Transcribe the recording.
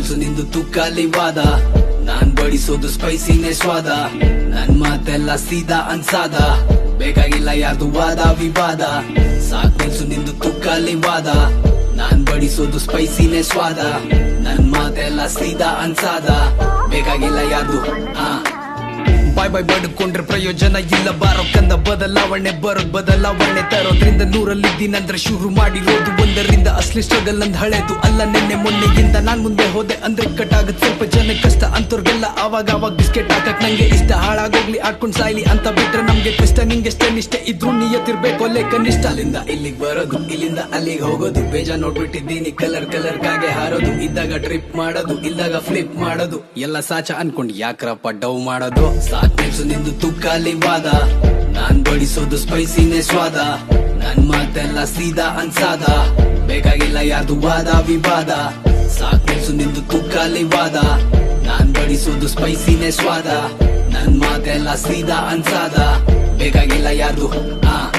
ನಿಲ್ಸು ನಿಂದು ತುಕ್ಕಲಿ ವಾದ ನಾನ್ ಬಡಿಸೋದು ಸ್ಪೈಸಿನೇ ಸ್ವಾದ ನನ್ ಮಾತೆಲ್ಲ ಸೀದಾ ಅನ್ಸಾದ ಬೇಕಾಗಿಲ್ಲ ಯಾರ್ದು ವಾದ ವಿವಾದ ಸಾಕ್ ನಿಲ್ಸು ನಿಂದು ತುಕ್ಕಲಿ ವಾದ ನಾನ್ ಬಡಿಸೋದು ಸ್ಪೈಸಿನೇ ಸ್ವಾದ ನನ್ ಮಾತೆಲ್ಲ ಸೀದಾ ಅನ್ಸಾದ ಬೇಕಾಗಿಲ್ಲ ಯಾರ್ದು ಆ ಬಾಯ್ ಬಾಯ್ ಬಡ್ಕೊಂಡ್ರೆ ಪ್ರಯೋಜನ ಇಲ್ಲ ಬಾರೋ ಕಂದ ಬದಲಾವಣೆ ಬರೋದ್ ಬದಲಾವಣೆ ತರೋದ್ರಿಂದ ನೂರಲ್ಲಿದ್ದೀನಂದ್ರೆ ಶುರು ಮಾಡಿರೋದು ಒಂದರಿಂದ ಅಸ್ಲಿ ಸ್ಟ್ರಗಲ್ ಅಂದ್ ಹಳೇದು ಅಲ್ಲ ನಿನ್ನೆ ಮೊನ್ನೆಗಿಂತ ನಾನ್ ಮುಂದೆ ಹೋದೆ ಅಂದ್ರೆ ಕಟ್ಟಾಗತ್ ಸ್ವಲ್ಪ ಜನ ಕಷ್ಟ ಅಂತವ್ರಿಗೆಲ್ಲ ಅವಾಗ ಅವಾಗ ಬಿಸ್ಕೆಟ್ ಹಾಕಕ್ ನಂಗೆ ಇಷ್ಟ ಹಾಳಾಗೋಗ್ಲಿ ಆಡ್ಕೊಂಡ್ ಸಾಯ್ಲಿ ಅಂತ ಬಿಟ್ರೆ ನಮ್ಗೆ ಕಷ್ಟ ನಿಂಗೆಷ್ಟೇ ನಿಷ್ಠೆ ಇದ್ರು ನಿಯತ್ತಿರ್ಬೇಕು ಅಲ್ಲೇ ಕನಿಷ್ಠ ಅಲ್ಲಿಂದ ಇಲ್ಲಿಗೆ ಬರೋದು ಇಲ್ಲಿಂದ ಅಲ್ಲಿಗೆ ಹೋಗೋದು ಬೇಜ ನೋಡ್ಬಿಟ್ಟಿದ್ದೀನಿ ಕಲರ್ ಕಲರ್ ಗಾಗೆ ಹಾರೋದು ಇದ್ದಾಗ ಟ್ರಿಪ್ ಮಾಡೋದು ಇಲ್ದಾಗ ಫ್ಲಿಪ್ ಮಾಡೋದು ಎಲ್ಲ ಸಾಚ ಅನ್ಕೊಂಡ್ ಯಾಕ್ರಪ್ಪ ಡವ್ ಮಾಡೋದು ಸಾಕ್ ನಿಲ್ಸು ನಿಂದು ತುಕ್ಕಲಿ ವಾದ ನಾನ್ ಬಡಿಸೋದು ಸ್ಪೈಸಿನೇ ಸ್ವಾದ ನನ್ ಮಾತೆಲ್ಲ ಸೀದಾ ಅನ್ಸಾದ ಬೇಕಾಗಿಲ್ಲ ಯಾರ್ದು ವಾದ ವಿವಾದ ಸಾಕ್ ನಿಲ್ಸು ನಿಂದು ತುಕ್ಕಲಿ ವಾದ ನಾನ್ ಬಡಿಸೋದು ಸ್ಪೈಸಿನೇ ಸ್ವಾದ ನನ್ ಮಾತೆಲ್ಲ ಸೀದಾ ಅನ್ಸಾದ ಬೇಕಾಗಿಲ್ಲ ಯಾರ್ದು ಆ